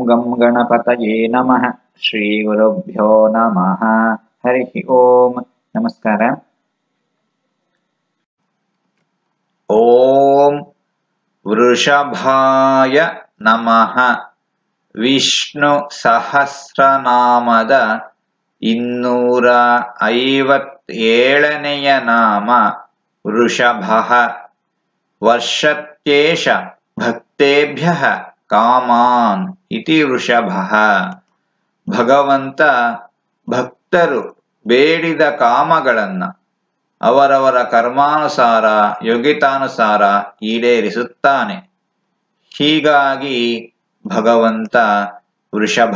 ಗಂ ಗಣಪತಯೇ ನಮಃ ಶ್ರೀ ಗುರುಭ್ಯೋ ನಮಃ ಹರಿ ಓಂ ನಮಸ್ಕಾರ ಓಂ ವೃಷಭಾಯ ನಮಃ ವಿಷ್ಣು ಸಹಸ್ರನಾಮದ ಇನ್ನೂರ ಐವತ್ತೇಳನೆಯ ನಾಮ ವೃಷಭ ವರ್ಷತ್ಯೇಷ ಭಕ್ತೇಭ್ಯ ಕಾಮಾನ್ ಇತಿ ವೃಷಭ ಭಗವಂತ ಭಕ್ತರು ಬೇಡಿದ ಕಾಮಗಳನ್ನ ಅವರವರ ಕರ್ಮಾನುಸಾರ ಯೋಗಿತಾನುಸಾರ ಈಡೇರಿಸುತ್ತಾನೆ ಹೀಗಾಗಿ ಭಗವಂತ ವೃಷಭ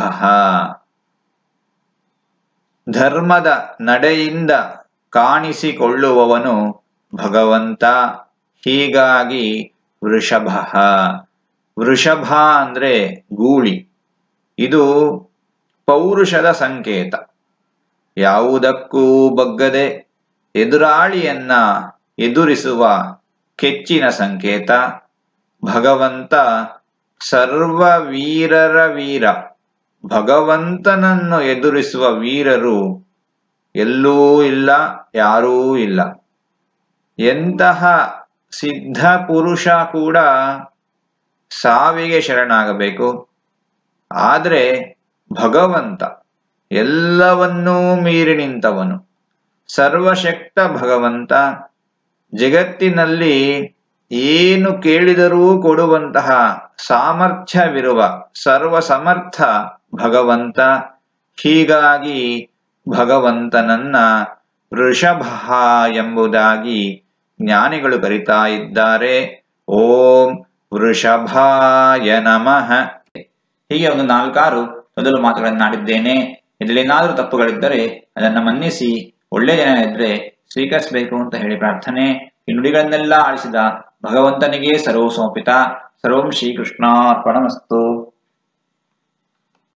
ಧರ್ಮದ ನಡೆಯಿಂದ ಕಾಣಿಸಿಕೊಳ್ಳುವವನು ಭಗವಂತ ಹೀಗಾಗಿ ವೃಷಭ ವೃಷಭ ಅಂದ್ರೆ ಗೂಳಿ ಇದು ಪೌರುಷದ ಸಂಕೇತ ಯಾವುದಕ್ಕೂ ಬಗ್ಗದೆ ಎದುರಾಳಿಯನ್ನ ಎದುರಿಸುವ ಕೆಚ್ಚಿನ ಸಂಕೇತ ಭಗವಂತ ಸರ್ವ ವೀರರ ವೀರ ಭಗವಂತನನ್ನು ಎದುರಿಸುವ ವೀರರು ಎಲ್ಲೂ ಇಲ್ಲ ಯಾರೂ ಇಲ್ಲ ಎಂತಹ ಸಿದ್ಧ ಪುರುಷ ಕೂಡ ಸಾವಿಗೆ ಶರಣಾಗಬೇಕು ಆದರೆ ಭಗವಂತ ಎಲ್ಲವನ್ನೂ ಮೀರಿ ನಿಂತವನು ಸರ್ವಶಕ್ತ ಭಗವಂತ ಜಗತ್ತಿನಲ್ಲಿ ಏನು ಕೇಳಿದರೂ ಕೊಡುವಂತಹ ಸಾಮರ್ಥ್ಯವಿರುವ ಸರ್ವಸಮರ್ಥ ಭಗವಂತ ಹೀಗಾಗಿ ಭಗವಂತನನ್ನ ವೃಷಭ ಎಂಬುದಾಗಿ ಜ್ಞಾನಿಗಳು ಕರಿತಾ ಇದ್ದಾರೆ ಓಂ ವೃಷಭಾಯ ನಮಃ ಹೀಗೆ ಒಂದು ನಾಲ್ಕಾರು ಮೊದಲು ಮಾತುಗಳನ್ನಾಡಿದ್ದೇನೆ ಇದರಲ್ಲೇನಾದರೂ ತಪ್ಪುಗಳಿದ್ದರೆ ಅದನ್ನು ಮನ್ನಿಸಿ ಒಳ್ಳೆ ಜನ ಇದ್ರೆ ಸ್ವೀಕರಿಸಬೇಕು ಅಂತ ಹೇಳಿ ಪ್ರಾರ್ಥನೆ ಈ ನುಡಿಗಳನ್ನೆಲ್ಲ ಆಳಿಸಿದ ಭಗವಂತನಿಗೆ ಸರ್ವ ಸಮರ್ಪಿತ ಸರ್ವಂ ಶ್ರೀಕೃಷ್ಣಾರ್ಪಣಮಸ್ತು